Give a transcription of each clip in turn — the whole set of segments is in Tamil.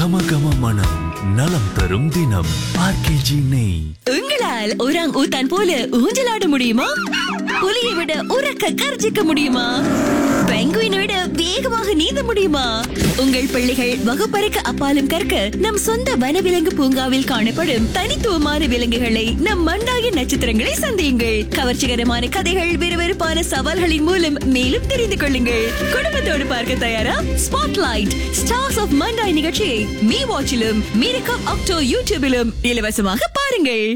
கம கம மனம் நலம் தரும் தினம் ஆர்கேஜி நெய் உங்களால் ஒராங் ஊத்தான் போல ஊஞ்சலாட முடியுமா புலியை விட உறக்க கர்ஜிக்க முடியுமா பெங்குயினை விட வேகமாக நீந்த முடியுமா உங்கள் பிள்ளைகள் வகுப்பறைக்கு அப்பாலும் கற்க நம் சொந்த வனவிலங்கு பூங்காவில் காணப்படும் தனித்துவமான விலங்குகளை நம் மண்டாய நட்சத்திரங்களை சந்தியுங்கள் கவர்ச்சிகரமான கதைகள் விறுவிறுப்பான சவால்களின் மூலம் மேலும் தெரிந்து கொள்ளுங்கள் குடும்பத்தோடு பார்க்க தயாரா ஸ்பாட்லைட் ஸ்டார்ஸ் ஆஃப் மண்டாய் நிகழ்ச்சியை மீ வாட்சிலும் மீரகம் அக்டோ யூடியூபிலும் இலவசமாக பாருங்கள்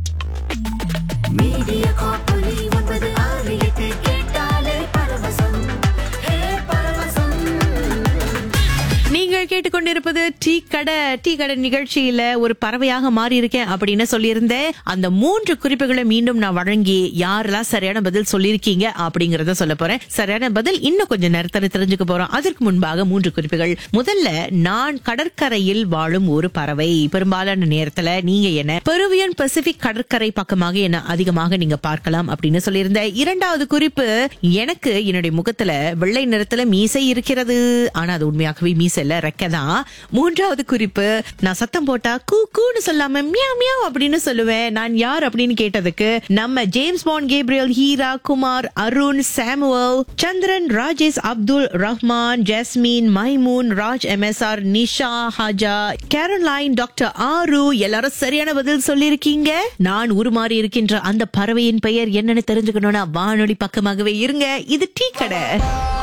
மீடியா காப்பொலி ஒன்பது ஆறு எட்டு கேட்டாலே பரவசம் ஹே பரவசம் நீங்கள் கேட்டுக்கொண்டிருப்பது டீ கடை டீ கடை நிகழ்ச்சியில ஒரு பறவையாக மாறி இருக்கேன் அப்படின்னு சொல்லியிருந்தேன் அந்த மூன்று குறிப்புகளை மீண்டும் நான் வழங்கி யாரெல்லாம் சரியான பதில் சொல்லியிருக்கீங்க அப்படிங்கறத சொல்ல போறேன் சரியான பதில் இன்னும் கொஞ்சம் நேரத்தில் தெரிஞ்சுக்க போறோம் அதற்கு முன்பாக மூன்று குறிப்புகள் முதல்ல நான் கடற்கரையில் வாழும் ஒரு பறவை பெரும்பாலான நேரத்துல நீங்க என்ன பெருவியன் பசிபிக் கடற்கரை பக்கமாக என்ன அதிகமாக நீங்க பார்க்கலாம் அப்படின்னு சொல்லியிருந்தேன் இரண்டாவது குறிப்பு எனக்கு என்னுடைய முகத்துல வெள்ளை நிறத்துல மீசை இருக்கிறது ஆனா அது உண்மையாகவே மீசை இல்ல ரெக்கதான் மூன்றாவது குறிப்பு நான் சத்தம் போட்டா கூ கூன்னு சொல்லாம மியாவ் மியாவ் அப்படின்னு சொல்லுவேன் நான் யார் அப்படின்னு கேட்டதுக்கு நம்ம James Bond Gabriel Heera Kumar Arun Samuel Chandran Rajesh Abdul Rahman Jasmine Maimoon Raj MSR Nisha Haja Caroline doctor ஆரு எல்லாரும் சரியான பதில் சொல்லியிருக்கீங்க நான் உருமாறி இருக்கின்ற அந்த பறவையின் பெயர் என்னன்னு தெரிஞ்சுக்கணும்னா வானொலி பக்கமாகவே இருங்க இது டீ கடை